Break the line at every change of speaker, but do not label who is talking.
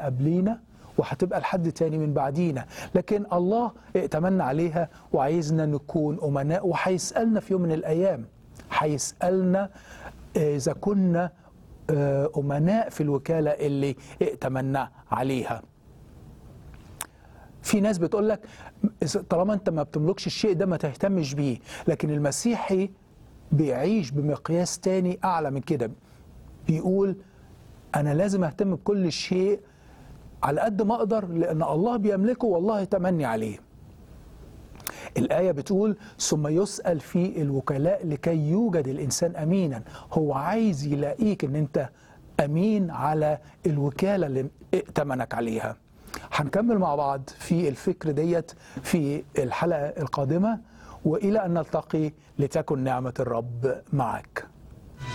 تانية قبلينا وهتبقى لحد تاني من بعدينا لكن الله ائتمنا عليها وعايزنا نكون أمناء وهيسألنا في يوم من الأيام هيسألنا إذا كنا آه، أمناء في الوكالة اللي ائتمنا عليها في ناس بتقول لك إذا- طالما انت ما بتملكش الشيء ده ما تهتمش بيه لكن المسيحي بيعيش بمقياس تاني اعلى من كده بيقول انا لازم اهتم بكل شيء على قد ما اقدر لان الله بيملكه والله يتمني عليه الآية بتقول ثم يسأل في الوكلاء لكي يوجد الإنسان أمينا هو عايز يلاقيك أن أنت أمين على الوكالة اللي ائتمنك عليها هنكمل مع بعض في الفكر ديت في الحلقة القادمة وإلى أن نلتقي لتكن نعمة الرب معك